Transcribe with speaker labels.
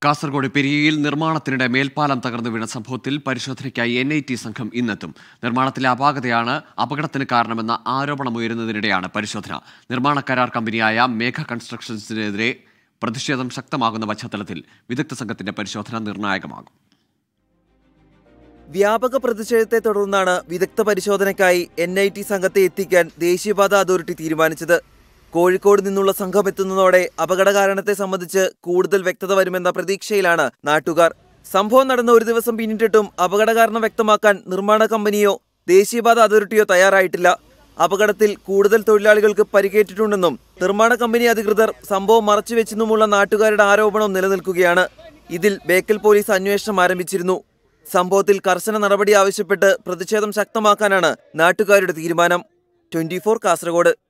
Speaker 1: കാസർഗോഡ് പെരിയയിൽ നിർമ്മാണത്തിനിടെ മേൽപ്പാലം തകർന്നു വീണ സംഭവത്തിൽ പരിശോധനയ്ക്കായി എൻ ഐ ടി സംഘം ഇന്നെത്തും നിർമ്മാണത്തിലെ അപാകതയാണ് അപകടത്തിന് കാരണമെന്ന ആരോപണമുയരുന്നതിനിടെയാണ് പരിശോധന നിർമ്മാണ കരാർ കമ്പനിയായ മേഘ കൺസ്ട്രക്ഷൻസിനെതിരെ പ്രതിഷേധം ശക്തമാകുന്ന പശ്ചാത്തലത്തിൽ വിദഗ്ധ സംഘത്തിന്റെ പരിശോധന നിർണായകമാകും
Speaker 2: വ്യാപക പ്രതിഷേധത്തെ തുടർന്നാണ് വിദഗ്ധ പരിശോധനയ്ക്കായി എൻ ഐ ടി സംഘത്തെ എത്തിക്കാൻ ദേശീയപാത അതോറിറ്റി തീരുമാനിച്ചത് കോഴിക്കോട് നിന്നുള്ള സംഘം എത്തുന്നതോടെ അപകട കാരണത്തെ സംബന്ധിച്ച് കൂടുതൽ വ്യക്തത വരുമെന്ന പ്രതീക്ഷയിലാണ് നാട്ടുകാർ സംഭവം നടന്ന ഒരു ദിവസം പിന്നിട്ടിട്ടും അപകട കാരണം വ്യക്തമാക്കാൻ നിർമ്മാണ കമ്പനിയോ ദേശീയപാത അതോറിറ്റിയോ തയ്യാറായിട്ടില്ല അപകടത്തിൽ കൂടുതൽ തൊഴിലാളികൾക്ക് പരിക്കേറ്റിട്ടുണ്ടെന്നും നിർമ്മാണ കമ്പനി അധികൃതർ സംഭവം മറച്ചുവെച്ചെന്നുമുള്ള നാട്ടുകാരുടെ ആരോപണം നിലനിൽക്കുകയാണ് ഇതിൽ ബേക്കൽ പോലീസ് അന്വേഷണം ആരംഭിച്ചിരുന്നു സംഭവത്തിൽ കർശന നടപടി ആവശ്യപ്പെട്ട് പ്രതിഷേധം ശക്തമാക്കാനാണ് നാട്ടുകാരുടെ തീരുമാനം ട്വന്റി കാസർഗോഡ്